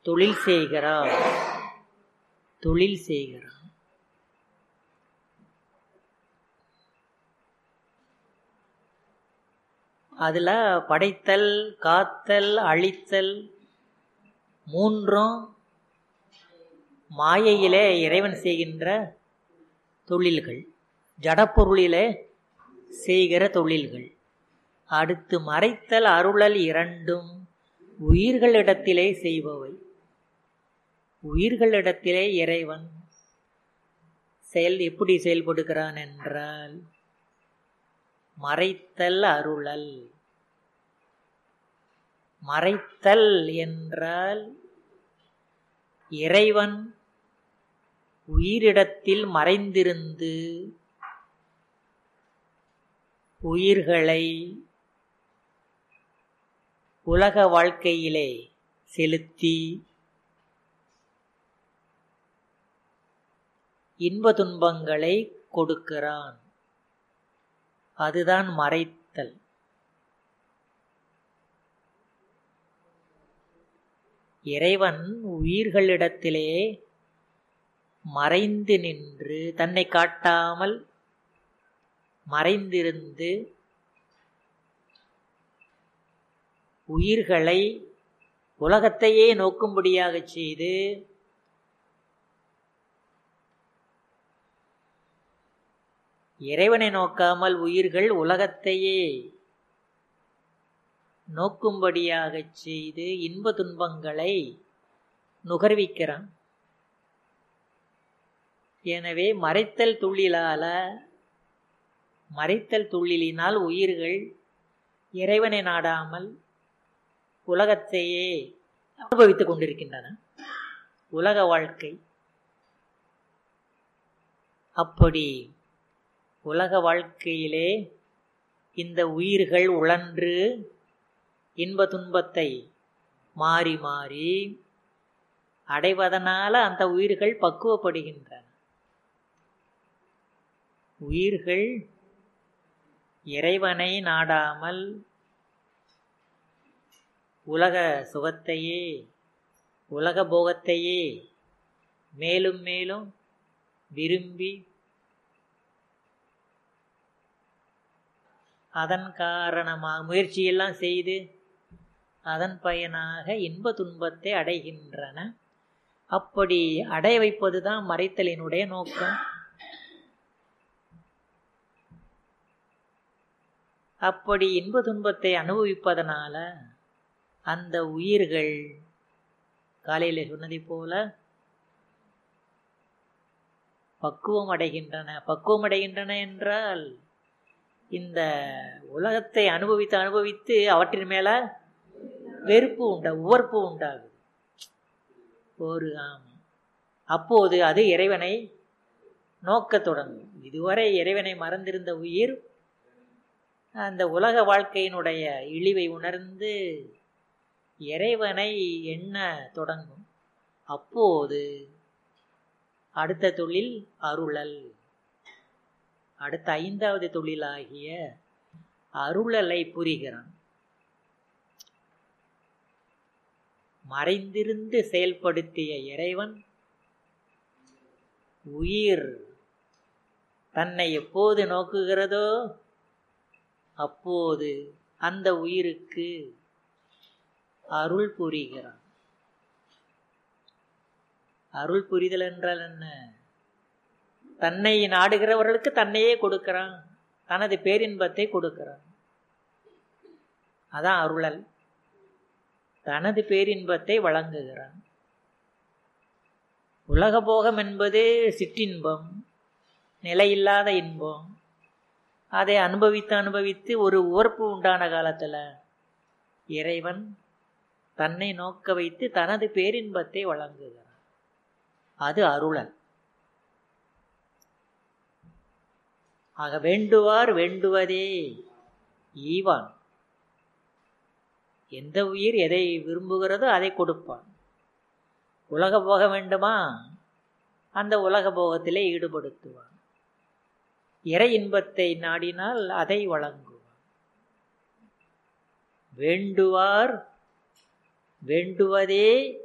தொழில் செய்கிறான் தொழில் செய்கிறான் அதுல படைத்தல் காத்தல் அழித்தல் மூன்றும் மாயையிலே இறைவன் செய்கின்ற தொழில்கள் ஜடப்பொருளிலே செய்கிற தொழில்கள் அடுத்து மறைத்தல் அருளல் இரண்டும் உயிர்களிடத்திலே செய்பவை உயிர்களிடத்திலே இறைவன் செயல் எப்படி செயல்படுகிறான் என்றால் மறைத்தல் அருளல் மறைத்தல் என்றால் இறைவன் உயிரிடத்தில் மறைந்திருந்து உயிர்களை உலக வாழ்க்கையிலே செலுத்தி இன்ப துன்பங்களை கொடுக்கிறான் அதுதான் மறைத்தல் இறைவன் உயிர்களிடத்திலே மறைந்து நின்று தன்னை காட்டாமல் மறைந்திருந்து உயிர்களை உலகத்தையே நோக்கும்படியாக செய்து இறைவனை நோக்காமல் உயிர்கள் உலகத்தையே நோக்கும்படியாக செய்து இன்ப துன்பங்களை நுகர்விக்கிறான் எனவே மறைத்தல் துள்ளிலால மறைத்தல் துள்ளிலினால் உயிர்கள் இறைவனை நாடாமல் உலகத்தையே அனுபவித்துக் கொண்டிருக்கின்றன உலக வாழ்க்கை அப்படி உலக வாழ்க்கையிலே இந்த உயிர்கள் உழன்று இன்ப துன்பத்தை மாறி மாறி அடைவதனால அந்த உயிர்கள் பக்குவப்படுகின்றன உயிர்கள் இறைவனை நாடாமல் உலக சுகத்தையே உலக போகத்தையே மேலும் மேலும் விரும்பி அதன் காரணமாக முயற்சியெல்லாம் செய்து அதன் பயனாக இன்ப துன்பத்தை அடைகின்றன அப்படி அடைய வைப்பதுதான் மறைத்தலினுடைய நோக்கம் அப்படி இன்ப துன்பத்தை அனுபவிப்பதனால அந்த உயிர்கள் காலையில் சொன்னதை போல பக்குவம் அடைகின்றன பக்குவம் அடைகின்றன என்றால் இந்த உலகத்தை அனுபவித்து அனுபவித்து அவற்றின் மேல வெறுப்பு உண்டா உவர்ப்பு உண்டாகுது ஒரு ஆமாம் அப்போது அது இறைவனை நோக்கத் தொடங்கும் இதுவரை இறைவனை மறந்திருந்த உயிர் அந்த உலக வாழ்க்கையினுடைய இழிவை உணர்ந்து இறைவனை எண்ண தொடங்கும் அப்போது அடுத்த தொழில் அருளல் அடுத்த ஐந்தாவது தொழிலாகிய அருளலை புரிகிறான் மறைந்திருந்து செயல்படுத்திய இறைவன் உயிர் தன்னை எப்போது நோக்குகிறதோ அப்போது அந்த உயிருக்கு அருள் புரிகிறான் அருள் புரிதல் என்றால் என்ன தன்னை நாடுகிறவர்களுக்கு தன்னையே கொடுக்கிறான் தனது பேரின்பத்தை கொடுக்கிறான் அதான் அருளல் தனது பேரின்பத்தை வழங்குகிறான் உலக போகம் என்பது சிற்றின்பம் நிலையில்லாத இன்பம் அதை அனுபவித்து அனுபவித்து ஒரு உவர்ப்பு உண்டான காலத்தில் இறைவன் தன்னை நோக்க வைத்து தனது பேரின்பத்தை வழங்குகிறான் அது அருளல் ஆக வேண்டுவார் வேண்டுவதே ஈவான் எந்த உயிர் எதை விரும்புகிறதோ அதை கொடுப்பான் உலக போக வேண்டுமா அந்த உலக போகத்திலே ஈடுபடுத்துவான் இறை இன்பத்தை நாடினால் அதை வழங்குவான் வேண்டுவார் வேண்டுவதே